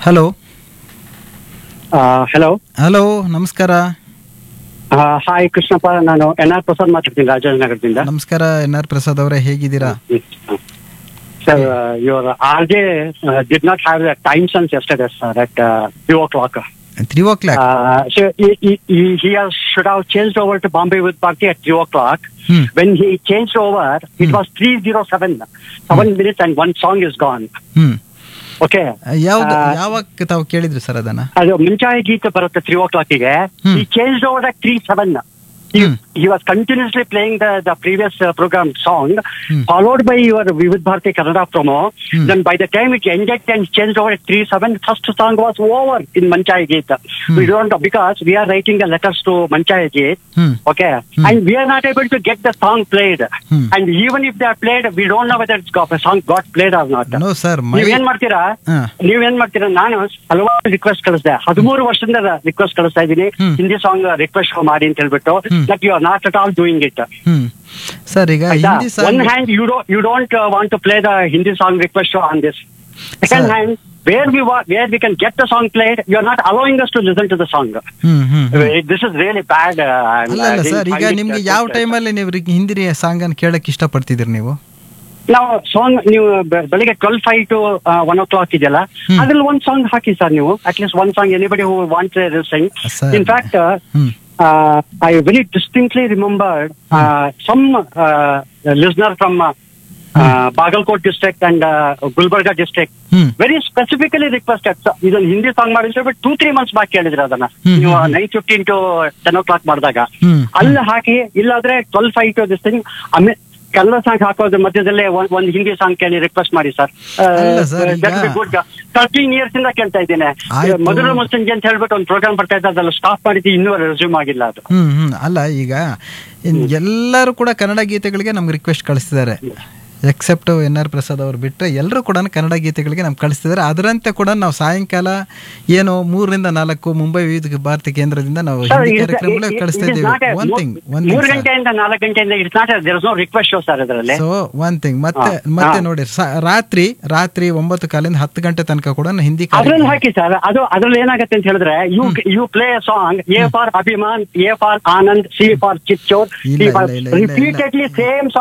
Hello hello hello ನಮಸ್ಕಾರ hi Krishnappa ನಾನು N R Prasad ಮಾತಾಡ್ತೀನಿ ರಾಜಾಜನಗರದಿಂದ ನಮಸ್ಕಾರ ಎನ್ ಆರ್ ಪ್ರಸಾದ್ ಅವರೇ ಹೇಗಿದ್ದೀರಾ sir your R J did not have the time since yesterday sir at three o'clock three o'clock so he has should have changed over to Bombay with Party at 3 o'clock. Hmm. When he changed over, it was 307. Seven minutes and one song is gone. Hmm Okay. ಯಾವ್ದು ಆ, ಯಾವಾಗ ತಾವು ಕೇಳಿದ್ರಿ sir ಅದನ್ನ ಅದು ಮುಂಚಾಯ ಗೀತೆ ಬರುತ್ತೆ three ಓ ಕ್ಲಾಕಿಗೆ Hmm. ಈ change over at three seven Hmm. he was continuously playing the the previous uh, program song Hmm. followed by your Vivid Bharati Kannada promo Hmm. then by the time it ended and changed over at 3-7 first song was over in Manchaya Geet we don't know because we are writing the letters to Manchaya Geet hmm okay Hmm. and we are not able to get the song played Hmm. and even if they are played we don't know whether it's got, the song got played or not no sir my ನೀವೇನ್ ಮಾಡ್ತೀರಾ ಹಾ. ನೀವೇನ್ ಮಾಡ್ತೀರಾ ನಾನು ಹಲವಾರು request ಕಳಿಸ್ದೆ ಹದಿಮೂರು ವರ್ಷದಿಂದ request ಕಳಿಸ್ತಾ ಇದ್ದೀನಿ ಹ್ಮ್. ಹಿಂದಿ ಸಾಂಗ್ ರಿಕ್ವೆಸ್ಟ್ ಮಾಡಿ ಅಂತ ಹೇಳ್ಬಿಟ್ಟು hmm. That you are not at all doing it hmm sir ಈಗ Hindi one song and you do you don't want to play the Hindi song request on this second Sir. And where we where we can get the song played you are not allowing us to listen to the song hmm hmm hmm. This is really bad ಅಲ್ಲ ಅಲ್ಲ sir ಈಗ ನಿಮ್ಗೆ ಯಾವ ಟೈಮಲ್ಲಿ ನೀವು ರಿ- Hindi song ಅನ್ನು ಕೇಳಕ್ ಇಷ್ಟಪಡ್ತಿದ್ರಿ ನೀವು ನಾವು ಸಾಂಗ್ ನೀವು ಬೆ- ಬೆಳಿಗ್ಗೆ twelve five to one o'clock ಇದೆಯಲ್ಲ ಹ್ಮ್. ಅದ್ರಲ್ಲಿ ಒಂದ್ ಸಾಂಗ್ ಹಾಕಿ ಸರ್ ನೀವು ಅಟ್ಲೀಸ್ಟ್ ಒಂದ್ song anybody who want sing Sir. In fact hmm I very distinctly remembered some listener from Bagalkot district and Gulbarga district hmm very specifically requested ಇದನ್ನ Hindi song ಮಾಡಿ but two three months ಬಾಕಿ ಹೇಳಿದ್ರೆ ಅದನ್ನ hmm, ನೀವು hmm. Nine fifteen to ten o'clock ಮಾಡಿದಾಗ hmm. ಅಲ್ಲಿ ಹಾಕಿ ಇಲ್ಲಾದ್ರೆ twelve five to this thing ಆಮೇಲೆ ಕನ್ನಡ ಸಾಂಗ್ ಹಾಕೋದ್ರ ಮಧ್ಯದಲ್ಲೇ ಒಂದ್ ಒಂದು ಹಿಂದಿ ಸಾಂಗ್ ಕೇಳಿ ರಿಕ್ವೆಸ್ಟ್ ಮಾಡಿ ಸರ್ ಅಲ್ಲ sir, ಈಗ- ಗುಡ್ ತರ್ಟೀನ್ ಇಯರ್ಸ್ ಇಂದ ಕೇಳ್ತಾ ಇದ್ದೇನೆ ಆಯ್ತು. ಮಧುರ ಮುಸ್ತಂಜಿ ಅಂತ ಹೇಳ್ಬಿಟ್ಟು ಒಂದು ಪ್ರೋಗ್ರಾಮ್ ಬರ್ತಾ ಇದ್ದ ಅದೆಲ್ಲ ಸ್ಟಾಪ್ ಮಾಡಿದ್ದು ಇನ್ನೂ ರೆಸ್ಯೂಮ್ ಆಗಿಲ್ಲ ಅದು ಹ್ಮ್ ಹ್ಮ್ ಅಲ್ಲ ಈಗ ಇನ್ ಎಲ್ಲರೂ ಕೂಡ ಕನ್ನಡ ಗೀತೆಗಳಿಗೆ ನಮ್ಗೆ ರಿಕ್ವೆಸ್ಟ್ ಕಳಿಸ್ತಿದ್ದಾರೆ ಎಕ್ಸೆಪ್ಟ್ ಎನ್ ಆರ್ ಪ್ರಸಾದ್ ಅವ್ರು ಬಿಟ್ಟರೆ ಎಲ್ಲರೂ ಕೂಡ ಕನ್ನಡ ಗೀತೆಗಳಿಗೆ ನಮ್ಗೆ ಕಳಿಸ್ತಿದ್ದಾರೆ ಅದರಂತೆ ಕೂಡ ನಾವು ಸಾಯಂಕಾಲ ಏನು ಮೂರರಿಂದ ನಾಲ್ಕು ಮುಂಬೈ ವಿವಿಧ ಭಾರತಿ ಕೇಂದ್ರದಿಂದ ನಾವು Sir, ಹಿಂದಿ it is- ಕಾರ್ಯಕ್ರಮಗಳೇ it- it ಕಳಿಸ್ತಾ is ಇದ್ದೀವಿ not a- ಒನ್ ಮೂ- ಥಿಂಗ್ ಒನ್ ಮೂರು ಥಿಂಗ್ ಗಂಟೆಯಿಂದ ನಾಲ್ಕು ಗಂಟೆಯಿಂದ it's not there is no request show sir ಇದರಲ್ಲಿ ಸೊ ಒನ್ ಥಿಂಗ್ ಮತ್ತೆ ಹಾ, ಮತ್ತೆ ಹಾ. ನೋಡಿ ಸ- ರಾತ್ರಿ ರಾತ್ರಿ ಒಂಬತ್ತು ಕಾಲಿಂದ ಹತ್ತು ಗಂಟೆ ತನಕ ಕೂಡ ನಾವು ಹಿಂದಿ ಅದ್ರಲ್ಲಿ ಕಾರ್ಯಕ್ರಮ ಹಾಕಿ ಸರ್ ಅದು ಅದ್ರಲ್ಲಿ ಏನಾಗುತ್ತೆ ಅಂತ ಹೇಳಿದ್ರೆ you you play song A for Abhimaan A for Anand C for Chhichhore ಇಲ್ಲ, ಇಲ್ಲ, ಇಲ್ಲ, ಇಲ್ಲ, ಇಲ್ಲ. Repeatedly same